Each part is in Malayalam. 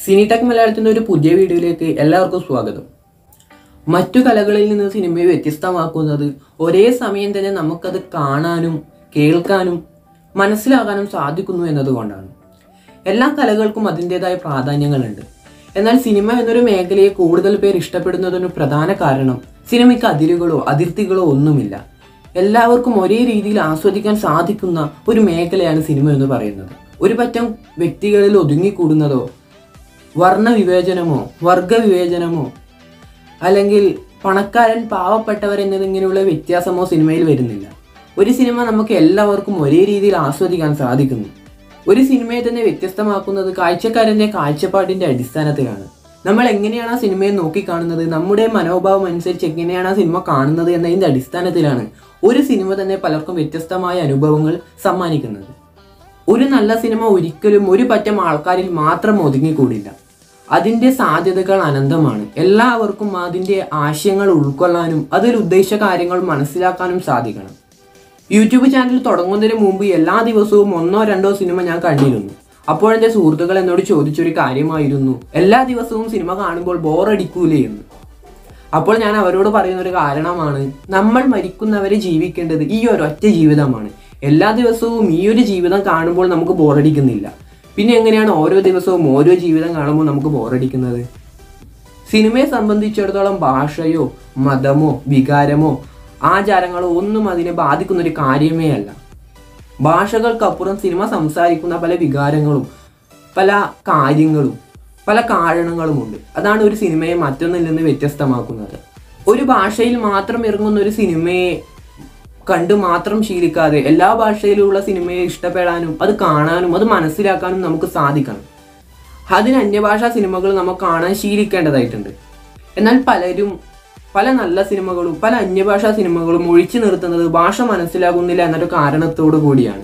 സിനിടെക് മലയാളത്തിൻ്റെ ഒരു പുതിയ വീഡിയോയിലേക്ക് എല്ലാവർക്കും സ്വാഗതം മറ്റു കലകളിൽ നിന്ന് സിനിമയെ വ്യത്യസ്തമാക്കുന്നത് ഒരേ സമയം തന്നെ നമുക്കത് കാണാനും കേൾക്കാനും മനസ്സിലാക്കാനും സാധിക്കുന്നു എന്നതുകൊണ്ടാണ് എല്ലാ കലകൾക്കും അതിൻ്റെതായ പ്രാധാന്യങ്ങളുണ്ട് എന്നാൽ സിനിമ എന്നൊരു മേഖലയെ കൂടുതൽ പേർ ഇഷ്ടപ്പെടുന്നതിന് പ്രധാന കാരണം സിനിമയ്ക്ക് അതിരുകളോ അതിർത്തികളോ ഒന്നുമില്ല എല്ലാവർക്കും ഒരേ രീതിയിൽ ആസ്വദിക്കാൻ സാധിക്കുന്ന ഒരു മേഖലയാണ് സിനിമ എന്ന് പറയുന്നത് ഒരു പറ്റം വ്യക്തികളിൽ ഒതുങ്ങിക്കൂടുന്നതോ വർണ്ണ വിവേചനമോ വർഗ വിവേചനമോ അല്ലെങ്കിൽ പണക്കാരൻ പാവപ്പെട്ടവർ എന്നതിങ്ങനെയുള്ള വ്യത്യാസമോ സിനിമയിൽ വരുന്നില്ല ഒരു സിനിമ നമുക്ക് എല്ലാവർക്കും ഒരേ രീതിയിൽ ആസ്വദിക്കാൻ സാധിക്കുന്നു ഒരു സിനിമയെ തന്നെ വ്യത്യസ്തമാക്കുന്നത് കാഴ്ചക്കാരൻ്റെ കാഴ്ചപ്പാടിൻ്റെ അടിസ്ഥാനത്തിലാണ് നമ്മൾ എങ്ങനെയാണ് ആ സിനിമയെ നോക്കിക്കാണുന്നത് നമ്മുടെ മനോഭാവം അനുസരിച്ച് എങ്ങനെയാണ് ആ സിനിമ കാണുന്നത് എന്നതിൻ്റെ അടിസ്ഥാനത്തിലാണ് ഒരു സിനിമ തന്നെ പലർക്കും വ്യത്യസ്തമായ അനുഭവങ്ങൾ സമ്മാനിക്കുന്നത് ഒരു നല്ല സിനിമ ഒരിക്കലും ഒരു പറ്റം ആൾക്കാരിൽ മാത്രം ഒതുങ്ങിക്കൂടില്ല അതിൻ്റെ സാധ്യതകൾ അനന്തമാണ് എല്ലാവർക്കും അതിൻ്റെ ആശയങ്ങൾ ഉൾക്കൊള്ളാനും അതിൽ ഉദ്ദേശിച്ച കാര്യങ്ങൾ മനസ്സിലാക്കാനും സാധിക്കണം യൂട്യൂബ് ചാനൽ തുടങ്ങുന്നതിന് മുമ്പ് എല്ലാ ദിവസവും ഒന്നോ രണ്ടോ സിനിമ ഞാൻ കണ്ടിരുന്നു അപ്പോൾ എൻ്റെ സുഹൃത്തുക്കൾ എന്നോട് ചോദിച്ചൊരു കാര്യമായിരുന്നു എല്ലാ ദിവസവും സിനിമ കാണുമ്പോൾ ബോറടിക്കൂലേ എന്ന് അപ്പോൾ ഞാൻ അവരോട് പറയുന്ന ഒരു കാരണമാണ് നമ്മൾ മരിക്കുന്നവരെ ജീവിക്കേണ്ടത് ഈ ഒരൊറ്റ ജീവിതമാണ് എല്ലാ ദിവസവും ഈ ഒരു ജീവിതം കാണുമ്പോൾ നമുക്ക് ബോറടിക്കുന്നില്ല പിന്നെ എങ്ങനെയാണ് ഓരോ ദിവസവും ഓരോ ജീവിതം കാണുമ്പോൾ നമുക്ക് ബോറടിക്കുന്നത് സിനിമയെ സംബന്ധിച്ചിടത്തോളം ഭാഷയോ മതമോ വികാരമോ ആചാരങ്ങളോ ഒന്നും അതിനെ ബാധിക്കുന്ന ഒരു കാര്യമേ അല്ല ഭാഷകൾക്കപ്പുറം സിനിമ സംസാരിക്കുന്ന പല വികാരങ്ങളും പല കാര്യങ്ങളും പല കാരണങ്ങളുമുണ്ട് അതാണ് ഒരു സിനിമയെ മറ്റൊന്നിൽ നിന്ന് വ്യത്യസ്തമാക്കുന്നത് ഒരു ഭാഷയിൽ മാത്രം ഇറങ്ങുന്ന ഒരു സിനിമയെ കണ്ട് മാത്രം ശീലിക്കാതെ എല്ലാ ഭാഷയിലുള്ള സിനിമയെ ഇഷ്ടപ്പെടാനും അത് കാണാനും അത് മനസ്സിലാക്കാനും നമുക്ക് സാധിക്കണം അതിന് അന്യഭാഷാ സിനിമകൾ നമുക്ക് കാണാൻ ശീലിക്കേണ്ടതായിട്ടുണ്ട് എന്നാൽ പലരും പല നല്ല സിനിമകളും പല അന്യഭാഷാ സിനിമകളും ഒഴിച്ചു നിർത്തുന്നത് ഭാഷ മനസ്സിലാകുന്നില്ല എന്നൊരു കാരണത്തോടു കൂടിയാണ്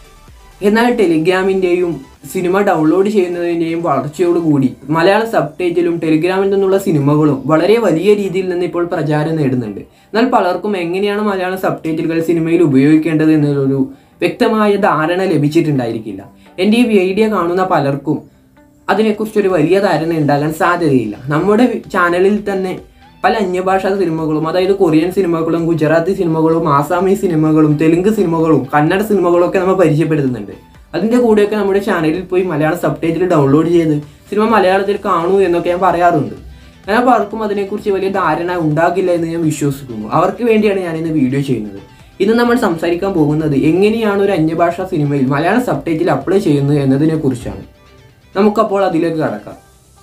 എന്നാൽ ടെലിഗ്രാമിൻ്റെയും സിനിമ ഡൗൺലോഡ് ചെയ്യുന്നതിൻ്റെയും വളർച്ചയോടുകൂടി മലയാള സബ് ടൈറ്റിലും ടെലിഗ്രാമിൽ നിന്നുള്ള സിനിമകളും വളരെ വലിയ രീതിയിൽ നിന്ന് ഇപ്പോൾ പ്രചാരം നേടുന്നുണ്ട് എന്നാൽ പലർക്കും എങ്ങനെയാണ് മലയാള സബ് ടൈറ്റിലുകൾ സിനിമയിൽ ഉപയോഗിക്കേണ്ടത് എന്നൊരു വ്യക്തമായ ധാരണ ലഭിച്ചിട്ടുണ്ടായിരിക്കില്ല എൻ്റെ ഈ വീഡിയോ കാണുന്ന പലർക്കും അതിനെക്കുറിച്ചൊരു വലിയ ധാരണ ഉണ്ടാകാൻ സാധ്യതയില്ല നമ്മുടെ ചാനലിൽ തന്നെ പല അന്യഭാഷാ സിനിമകളും അതായത് കൊറിയൻ സിനിമകളും ഗുജറാത്തി സിനിമകളും ആസാമീസ് സിനിമകളും തെലുങ്ക് സിനിമകളും കന്നഡ സിനിമകളും ഒക്കെ നമ്മൾ പരിചയപ്പെടുത്തുന്നുണ്ട് അതിൻ്റെ കൂടെയൊക്കെ നമ്മുടെ ചാനലിൽ പോയി മലയാളം സബ് ടൈറ്റിൽ ഡൗൺലോഡ് ചെയ്ത് സിനിമ മലയാളത്തിൽ കാണൂ എന്നൊക്കെ ഞാൻ പറയാറുണ്ട് എന്നാൽ പലർക്കും അതിനെക്കുറിച്ച് വലിയ ധാരണ ഉണ്ടാകില്ല എന്ന് ഞാൻ വിശ്വസിക്കുന്നു അവർക്ക് വേണ്ടിയാണ് ഞാൻ ഇന്ന് വീഡിയോ ചെയ്യുന്നത് ഇന്ന് നമ്മൾ സംസാരിക്കാൻ പോകുന്നത് എങ്ങനെയാണ് ഒരു അന്യഭാഷാ സിനിമയിൽ മലയാളം സബ് ടൈറ്റിൽ അപ്ലൈ ചെയ്യുന്നത് എന്നതിനെ കുറിച്ചാണ് നമുക്കപ്പോൾ അതിലേക്ക് കടക്കാം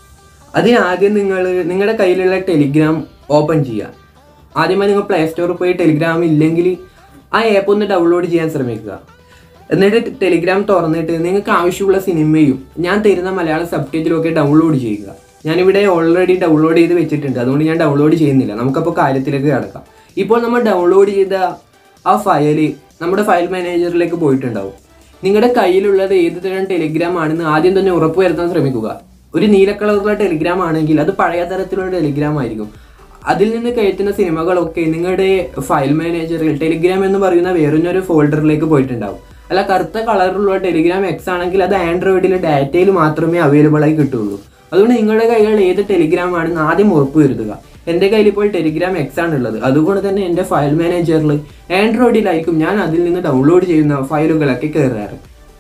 അതിനാദ്യം നിങ്ങൾ നിങ്ങളുടെ കയ്യിലുള്ള ടെലിഗ്രാം ഓപ്പൺ ചെയ്യുക ആദ്യമായി നിങ്ങൾ പ്ലേ സ്റ്റോറിൽ പോയി ടെലിഗ്രാം ഇല്ലെങ്കിൽ ആ ആപ്പ് ഒന്ന് ഡൗൺലോഡ് ചെയ്യാൻ ശ്രമിക്കുക എന്നിട്ട് ടെലിഗ്രാം തുറന്നിട്ട് നിങ്ങൾക്ക് ആവശ്യമുള്ള സിനിമയും ഞാൻ തരുന്ന മലയാളം സബ് ടൈറ്റിലൊക്കെ ഡൗൺലോഡ് ചെയ്യുക ഞാനിവിടെ ഓൾറെഡി ഡൗൺലോഡ് ചെയ്ത് വെച്ചിട്ടുണ്ട് അതുകൊണ്ട് ഞാൻ ഡൗൺലോഡ് ചെയ്യുന്നില്ല നമുക്കപ്പോൾ കാര്യത്തിലേക്ക് കിടക്കാം ഇപ്പോൾ നമ്മൾ ഡൗൺലോഡ് ചെയ്ത ആ ഫയല് നമ്മുടെ ഫയൽ മാനേജറിലേക്ക് പോയിട്ടുണ്ടാവും നിങ്ങളുടെ കയ്യിലുള്ളത് ഏത് തരം ടെലിഗ്രാം ആണെന്ന് ആദ്യം തന്നെ ഉറപ്പുവരുത്താൻ ശ്രമിക്കുക ഒരു നീല കളറുള്ള ടെലിഗ്രാം ആണെങ്കിൽ അത് പഴയ തരത്തിലുള്ള ടെലിഗ്രാം ആയിരിക്കും അതിൽ നിന്ന് കയറ്റുന്ന സിനിമകളൊക്കെ നിങ്ങളുടെ ഫയൽ മാനേജറിൽ ടെലിഗ്രാം എന്ന് പറയുന്ന വേറൊരു ഫോൾഡറിലേക്ക് പോയിട്ടുണ്ടാവും അല്ല കറുത്ത കളറിലുള്ള ടെലിഗ്രാം എക്സ് ആണെങ്കിൽ അത് ആൻഡ്രോയിഡിലെ ഡാറ്റയിൽ മാത്രമേ അവൈലബിൾ ആയി കിട്ടുള്ളൂ അതുകൊണ്ട് നിങ്ങളുടെ കൈകളിൽ ഏത് ടെലിഗ്രാം ആണെന്ന് ആദ്യം ഉറപ്പ് വരുത്തുക എൻ്റെ കയ്യിൽ ഇപ്പോൾ ടെലിഗ്രാം എക്സ് ആണ് ഉള്ളത് അതുകൊണ്ട് തന്നെ എൻ്റെ ഫയൽ മാനേജറിൽ ആൻഡ്രോയിഡിലായിരിക്കും ഞാൻ അതിൽ നിന്ന് ഡൗൺലോഡ് ചെയ്യുന്ന ഫയലുകളൊക്കെ കയറാറ്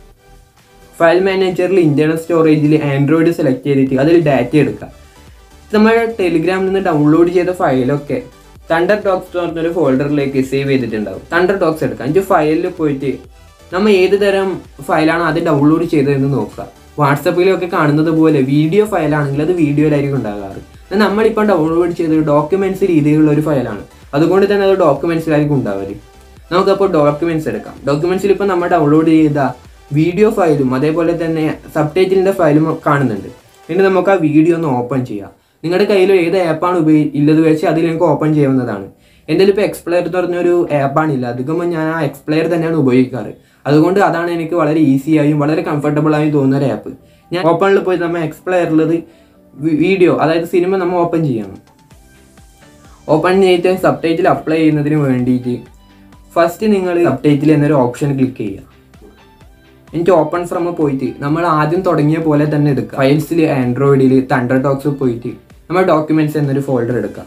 ഫയൽ മാനേജറിൽ ഇന്റർണൽ സ്റ്റോറേജിൽ ആൻഡ്രോയിഡ് സെലക്ട് ചെയ്തിട്ട് അതിൽ ഡാറ്റ എടുക്കുക നമ്മൾ ടെലിഗ്രാമിൽ നിന്ന് ഡൗൺലോഡ് ചെയ്ത ഫയലൊക്കെ തണ്ടർ ഡോക്സ് എന്ന് പറഞ്ഞൊരു ഫോൾഡറിലേക്ക് സേവ് ചെയ്തിട്ടുണ്ടാവും തണ്ടർ ഡോക്സ് എടുക്കുക എന്നിട്ട് ഫയലിൽ പോയിട്ട് നമ്മൾ ഏത് തരം ഫയലാണ് അത് ഡൗൺലോഡ് ചെയ്തതെന്ന് നോക്കുക വാട്സപ്പിലൊക്കെ കാണുന്നത് പോലെ വീഡിയോ ഫയലാണെങ്കിൽ അത് വീഡിയോയിലായിരിക്കും ഉണ്ടാകാറ് എന്നാൽ നമ്മളിപ്പോൾ ഡൗൺലോഡ് ചെയ്തൊരു ഡോക്യുമെന്റ്സ് രീതിയിലുള്ള ഒരു ഫയലാണ് അതുകൊണ്ട് തന്നെ അത് ഡോക്യുമെന്റ്സിലായിരിക്കും ഉണ്ടാവല് നമുക്കപ്പോൾ ഡോക്യുമെന്റ്സ് എടുക്കാം ഡോക്യുമെന്റ്സിൽ ഇപ്പോൾ നമ്മൾ ഡൗൺലോഡ് ചെയ്ത വീഡിയോ ഫയലും അതേപോലെ തന്നെ സബ് ടൈറ്റിലിൻ്റെ ഫയലും കാണുന്നുണ്ട് ഇനി നമുക്ക് ആ വീഡിയോ ഒന്ന് ഓപ്പൺ ചെയ്യാം നിങ്ങളുടെ കയ്യിൽ ഏത് ആപ്പാണ് ഉപയോഗി ഇല്ലത് വെച്ച് അതിൽ നിങ്ങൾക്ക് ഓപ്പൺ ചെയ്യാവുന്നതാണ് എൻ്റെ ഇപ്പോൾ എക്സ്പ്ലെയർ എന്ന് പറഞ്ഞൊരു ആപ്പാണ് ഇല്ല അധികം ഞാൻ ആ എക്സ്പ്ലെയർ തന്നെയാണ് ഉപയോഗിക്കാറ് അതുകൊണ്ട് അതാണ് എനിക്ക് വളരെ ഈസി ആയും വളരെ കംഫർട്ടബിൾ ആയും തോന്നുന്ന ഒരു ആപ്പ് ഞാൻ ഓപ്പണിൽ പോയി നമ്മൾ എക്സ്പ്ലെയറിലത് വീഡിയോ അതായത് സിനിമ നമ്മൾ ഓപ്പൺ ചെയ്യണം ഓപ്പൺ ചെയ്തിട്ട് സബ് ടൈറ്റിൽ അപ്ലൈ ചെയ്യുന്നതിന് വേണ്ടിയിട്ട് ഫസ്റ്റ് നിങ്ങൾ സബ് ടൈറ്റിൽ എന്നൊരു ഓപ്ഷൻ ക്ലിക്ക് ചെയ്യുക എനിക്ക് ഓപ്പൺ ഫ്രം പോയിട്ട് നമ്മൾ ആദ്യം തുടങ്ങിയ പോലെ തന്നെ എടുക്കുക ഫയൽസിൽ ആൻഡ്രോയിഡിൽ തണ്ടർ ടോക്സ് പോയിട്ട് നമ്മൾ ഡോക്യുമെന്റ്സ് എന്നൊരു ഫോൾഡർ എടുക്കുക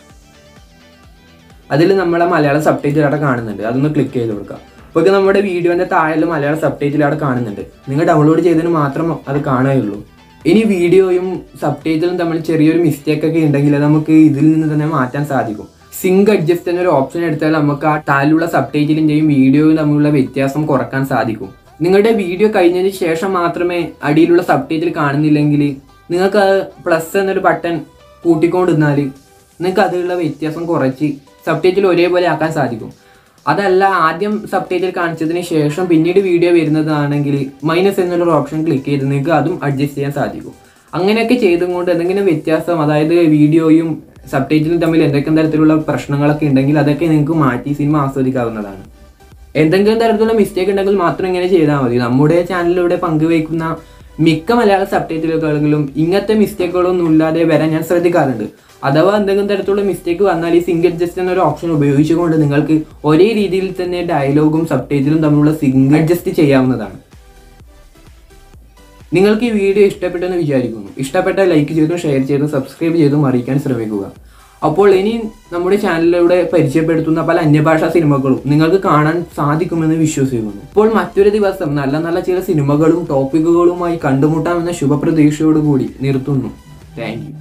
അതിൽ നമ്മളെ മലയാളം സബ് ടൈറ്റിൽ അവിടെ കാണുന്നുണ്ട് അതൊന്ന് ക്ലിക്ക് ചെയ്ത് കൊടുക്കുക അപ്പോൾ ഇത് നമ്മുടെ വീഡിയോന്റെ താഴെ മലയാളം സബ് ടൈറ്റിൽ അവിടെ കാണുന്നുണ്ട് നിങ്ങൾ ഡൗൺലോഡ് ചെയ്തതിന് മാത്രം അത് കാണുകയുള്ളൂ ഇനി വീഡിയോയും സബ് ടൈറ്റിലും തമ്മിൽ ചെറിയൊരു മിസ്റ്റേക്ക് ഒക്കെ ഉണ്ടെങ്കിൽ നമുക്ക് ഇതിൽ നിന്ന് തന്നെ മാറ്റാൻ സാധിക്കും സിങ്ക് അഡ്ജസ്റ്റ് എന്നൊരു ഓപ്ഷൻ എടുത്താൽ നമുക്ക് ആ താഴെയുള്ള സബ് ടൈറ്റിലിന്റെയും വീഡിയോയും തമ്മിലുള്ള വ്യത്യാസം കുറക്കാൻ സാധിക്കും നിങ്ങളുടെ വീഡിയോ കഴിഞ്ഞതിന് ശേഷം മാത്രമേ അടിയിലുള്ള സബ് ടൈറ്റിൽ കാണുന്നില്ലെങ്കിൽ നിങ്ങൾക്ക് പ്ലസ് എന്നൊരു ബട്ടൺ കൂട്ടിക്കൊണ്ടിരുന്നാൽ നിങ്ങൾക്ക് അതിലുള്ള വ്യത്യാസം കുറച്ച് സബ് ടൈറ്റിൽ ഒരേപോലെ ആക്കാൻ സാധിക്കും അതല്ല ആദ്യം സബ് ടൈറ്റിൽ കാണിച്ചതിന് ശേഷം പിന്നീട് വീഡിയോ വരുന്നതാണെങ്കിൽ മൈനസ് എന്നൊരു ഓപ്ഷൻ ക്ലിക്ക് ചെയ്ത് നിങ്ങൾക്ക് അതും അഡ്ജസ്റ്റ് ചെയ്യാൻ സാധിക്കും അങ്ങനെയൊക്കെ ചെയ്തുകൊണ്ട് എന്തെങ്കിലും വ്യത്യാസം അതായത് വീഡിയോയും സബ് ടൈറ്റിലും തമ്മിൽ എന്തൊക്കെ തരത്തിലുള്ള പ്രശ്നങ്ങളൊക്കെ ഉണ്ടെങ്കിൽ അതൊക്കെ നിങ്ങൾക്ക് മാറ്റി സിനിമ ആസ്വദിക്കാവുന്നതാണ് എന്തെങ്കിലും തരത്തിലുള്ള മിസ്റ്റേക്ക് ഉണ്ടെങ്കിൽ മാത്രം ഇങ്ങനെ ചെയ്താൽ മതി നമ്മുടെ ചാനലിലൂടെ പങ്കുവയ്ക്കുന്ന മിക്ക മലയാള സബ് ടൈറ്റിലുകളിലും ഇങ്ങനത്തെ മിസ്റ്റേക്കുകളൊന്നും ഇല്ലാതെ വരാൻ ഞാൻ ശ്രദ്ധിക്കാറുണ്ട് അഥവാ എന്തെങ്കിലും തരത്തിലുള്ള മിസ്റ്റേക്ക് വന്നാൽ ഈ സിംഗിൾ അഡ്ജസ്റ്റ് എന്നൊരു ഓപ്ഷൻ ഉപയോഗിച്ചുകൊണ്ട് നിങ്ങൾക്ക് ഒരേ രീതിയിൽ തന്നെ ഡയലോഗും സബ് ടൈറ്റിലും തമ്മിലുള്ള സിംഗിൾ അഡ്ജസ്റ്റ് ചെയ്യാവുന്നതാണ് നിങ്ങൾക്ക് ഈ വീഡിയോ ഇഷ്ടപ്പെട്ടെന്ന് വിചാരിക്കുന്നു ഇഷ്ടപ്പെട്ട ലൈക്ക് ചെയ്തും ഷെയർ ചെയ്തും സബ്സ്ക്രൈബ് ചെയ്തും അറിയിക്കാൻ ശ്രമിക്കുക അപ്പോൾ ഇനി നമ്മുടെ ചാനലിലൂടെ പരിചയപ്പെടുത്തുന്ന പല അന്യഭാഷാ സിനിമകളും നിങ്ങൾക്ക് കാണാൻ സാധിക്കുമെന്ന് വിശ്വസിക്കുന്നു ഇപ്പോൾ മറ്റൊരു ദിവസം നല്ല നല്ല ചില സിനിമകളും ടോപ്പിക്കുകളുമായി കണ്ടുമുട്ടാമെന്ന ശുഭപ്രതീക്ഷയോടുകൂടി നിർത്തുന്നു താങ്ക് യു